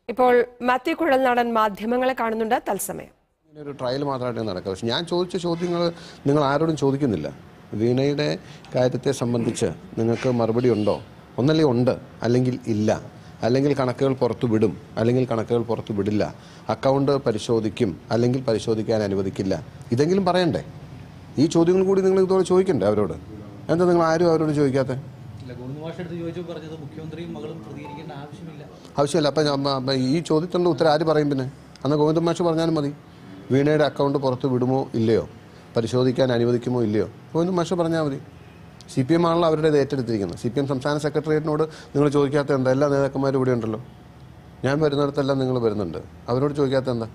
ഇപ്പോൾ മാത്യു കുഴൽനാടൻ മാധ്യമങ്ങളെ കാണുന്നുണ്ട് തത്സമയം ഇങ്ങനെ ഒരു ട്രയൽ മാത്രമായിട്ട് നടക്കുക പക്ഷെ ഞാൻ ചോദിച്ച ചോദ്യങ്ങൾ നിങ്ങൾ ആരോടും ചോദിക്കുന്നില്ല വീണയുടെ കാര്യത്തെ സംബന്ധിച്ച് നിങ്ങൾക്ക് മറുപടി ഉണ്ടോ ഒന്നല്ലേ ഉണ്ട് അല്ലെങ്കിൽ ഇല്ല അല്ലെങ്കിൽ കണക്കുകൾ പുറത്തു വിടും അല്ലെങ്കിൽ കണക്കുകൾ പുറത്തു വിടില്ല അക്കൗണ്ട് പരിശോധിക്കും അല്ലെങ്കിൽ പരിശോധിക്കാൻ അനുവദിക്കില്ല ഇതെങ്കിലും പറയണ്ടേ ഈ ചോദ്യങ്ങൾ കൂടി നിങ്ങൾ ഇതുപോലെ ചോദിക്കണ്ടേ അവരോട് എന്താ നിങ്ങൾ ആരും അവരോട് ചോദിക്കാത്തത് ഇല്ല ഗോവിന്ദ മാഷ് എടുത്ത് ചോദിച്ചു പറഞ്ഞത് മുഖ്യമന്ത്രിയും മകളും പ്രതികരിക്കേണ്ട ആവശ്യമില്ല ആവശ്യമില്ല അപ്പം ഞാൻ- അപ്പം ഈ ചോദ്യത്തിനുള്ള ഉത്തരം ആര് പറയും പിന്നെ അന്ന് ഗോവിന്ദ മാഷ് പറഞ്ഞാലും മതി വീണയുടെ അക്കൗണ്ട് പുറത്ത് വിടുമോ ഇല്ലയോ പരിശോധിക്കാൻ അനുവദിക്കുമോ ഇല്ലയോ ഗോവിന്ദ മാഷ് പറഞ്ഞാൽ മതി സി പി എം ആണല്ലോ അവരുടെ ഇത് ഏറ്റെടുത്തിരിക്കുന്നത് സി പി എം സംസ്ഥാന സെക്രട്ടേറിയറ്റിനോട് നിങ്ങൾ ചോദിക്കാത്ത എന്താ എല്ലാ നേതാക്കന്മാരും ഇവിടെ ഉണ്ടല്ലോ ഞാൻ വരുന്നിടത്തെല്ലാം നിങ്ങൾ വരുന്നുണ്ട് അവരോട് ചോദിക്കാത്ത എന്താ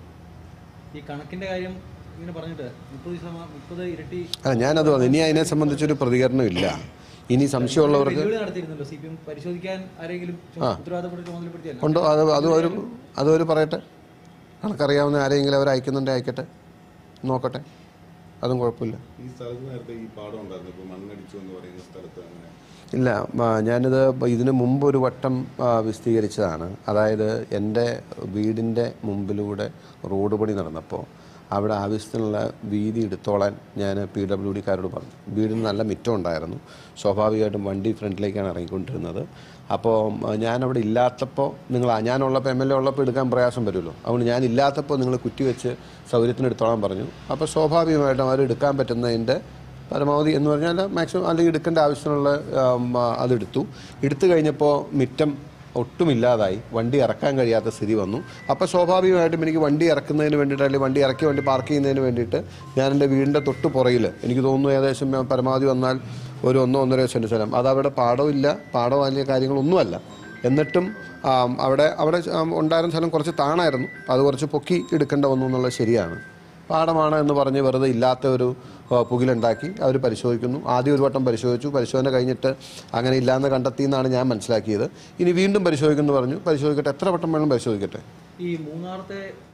ഈ കണക്കിന്റെ കാര്യം ഇങ്ങനെ പറഞ്ഞിട്ട് മുപ്പത് ശതമാനം മുപ്പത് ഇരട്ടി അല്ല ഞാനത് പറഞ്ഞു ഇനി അതിനെ സംബന്ധിച്ചൊരു പ്രതികരണം ഇല്ല ഇനി സംശയമുള്ളവർക്ക് വെല്ലുവിളി നടത്തിയിരുന്നല്ലോ സി പി എം പരിശോധിക്കാൻ ആരെങ്കിലും ഉത്തരവാദപ്പെട്ട് ചുമതലപ്പെടുത്തിയല്ല ഉണ്ടോ അത് അത് ഒരു അതൊരു പറയട്ടെ കണക്കറിയാവുന്ന ആരെങ്കിലും അവർ അയക്കുന്നുണ്ടെങ്കിൽ അയക്കട്ടെ നോക്കട്ടെ അതും കുഴപ്പമില്ല ഈ സ്ഥലത്ത് നേരത്തെ ഈ പാടം ഉണ്ടായിരുന്നു ഇപ്പൊ മണ്ണടിച്ചു എന്ന് പറയുന്ന സ്ഥലത്ത് അങ്ങനെ ഇല്ല ആ, ഞാനിത് ഇപ്പൊ ഇതിന് മുമ്പ് ഒരു വട്ടം ആ, വിശദീകരിച്ചതാണ് അതായത് എൻ്റെ വീടിൻ്റെ മുമ്പിലൂടെ റോഡ് പണി നടന്നപ്പോൾ അവിടെ ആവശ്യത്തിനുള്ള വീതി എടുത്തോളാൻ ഞാൻ പി ഡബ്ല്യു ഡിക്കാരോട് പറഞ്ഞു വീടിന് നല്ല മിറ്റം ഉണ്ടായിരുന്നു സ്വാഭാവികമായിട്ടും വണ്ടി ഫ്രണ്ടിലേക്കാണ് ഇറങ്ങിക്കൊണ്ടിരുന്നത് അപ്പോൾ ഞാനവിടെ ഇല്ലാത്തപ്പോൾ നിങ്ങൾ ഞാനുള്ളപ്പോൾ എം എൽ എ ഉള്ളപ്പോൾ എടുക്കാൻ പ്രയാസം വരുമല്ലോ അതുകൊണ്ട് ഞാൻ ഇല്ലാത്തപ്പോൾ നിങ്ങൾ കുറ്റിവെച്ച് സൗകര്യത്തിന് എടുത്തോളാൻ പറഞ്ഞു അപ്പോൾ സ്വാഭാവികമായിട്ടും അവർ എടുക്കാൻ പറ്റുന്നതിൻ്റെ പരമാവധി എന്ന് പറഞ്ഞാൽ മാക്സിമം അല്ലെങ്കിൽ എടുക്കേണ്ട ആവശ്യമുള്ള ആം, ആ, അതെടുത്തു എടുത്തു കഴിഞ്ഞപ്പോൾ മിറ്റം ഒട്ടുമില്ലാതായി വണ്ടി ഇറക്കാൻ കഴിയാത്ത സ്ഥിതി വന്നു അപ്പോൾ സ്വാഭാവികമായിട്ടും എനിക്ക് വണ്ടി ഇറക്കുന്നതിന് വേണ്ടിയിട്ട് അല്ലെങ്കിൽ വണ്ടി ഇറക്കി വണ്ടി പാർക്ക് ചെയ്യുന്നതിന് വേണ്ടിയിട്ട് ഞാൻ എൻ്റെ വീടിൻ്റെ തൊട്ട് പുറകിൽ എനിക്ക് തോന്നുന്നു ഏകദേശം ഞാൻ പരമാവധി വന്നാൽ ഒരു ഒന്നോ ഒന്നര സെൻറ്റ് സ്ഥലം അത് അവിടെ പാടമില്ല പാടം വലിയ കാര്യങ്ങളൊന്നുമല്ല എന്നിട്ടും ആം, അവിടെ അവിടെ ആം, ഉണ്ടായിരുന്ന സ്ഥലം കുറച്ച് താണായിരുന്നു അത് കുറച്ച് പൊക്കി എടുക്കേണ്ട വന്നു എന്നുള്ളത് ശരിയാണ് പാടമാണ് എന്ന് പറഞ്ഞ് വെറുതെ ഇല്ലാത്ത ഒരു ആ, പുകിലുണ്ടാക്കി അവർ പരിശോധിക്കുന്നു ആദ്യം ഒരു വട്ടം പരിശോധിച്ചു പരിശോധന കഴിഞ്ഞിട്ട് അങ്ങനെ ഇല്ലാന്ന് കണ്ടെത്തി എന്നാണ് ഞാൻ മനസ്സിലാക്കിയത് ഇനി വീണ്ടും പരിശോധിക്കുന്നു പറഞ്ഞു പരിശോധിക്കട്ടെ എത്ര വട്ടം വേണം പരിശോധിക്കട്ടെ ഈ മൂന്നാറത്തെ